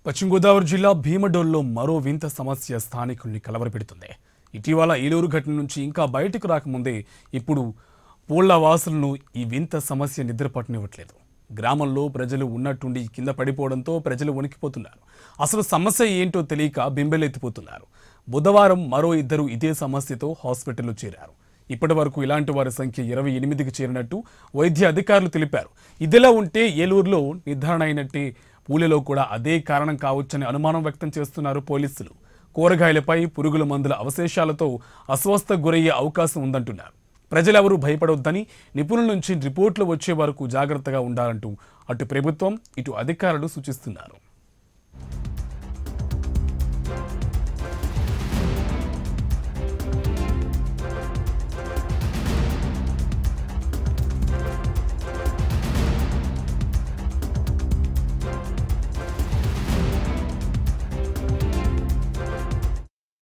పశ్చిమ గోదావరి జిల్లా భీమడోల్లో మరో వింత సమస్య స్థానికుల్ని కలవరపెడుతుంది ఇటీవల ఏలూరు ఘటన నుంచి ఇంకా బయటకు రాకముందే ఇప్పుడు పూళ్ల వాసులను ఈ వింత సమస్య నిద్రపట్టనివ్వట్లేదు గ్రామంలో ప్రజలు ఉన్నట్టుండి కింద పడిపోవడంతో ప్రజలు వణికిపోతున్నారు అసలు సమస్య ఏంటో తెలియక బింబెలెత్తిపోతున్నారు బుధవారం మరో ఇద్దరు ఇదే సమస్యతో హాస్పిటల్లో చేరారు ఇప్పటి వరకు ఇలాంటి వారి సంఖ్య ఇరవై ఎనిమిదికి చేరినట్టు వైద్య అధికారులు తెలిపారు ఇదిలా ఉంటే ఏలూరులో నిర్ధారణ అయినట్టే పూలెలో కూడా అదే కారణం కావచ్చని అనుమానం వ్యక్తం చేస్తున్నారు పోలీసులు కూరగాయలపై పురుగుల మందుల అవశేషాలతో అస్వస్థ గురయ్యే అవకాశం ఉందంటున్నారు ప్రజలెవరూ భయపడొద్దని నిపుణుల నుంచి రిపోర్ట్లు వచ్చే వరకు జాగ్రత్తగా ఉండాలంటూ అటు ప్రభుత్వం ఇటు అధికారులు సూచిస్తున్నారు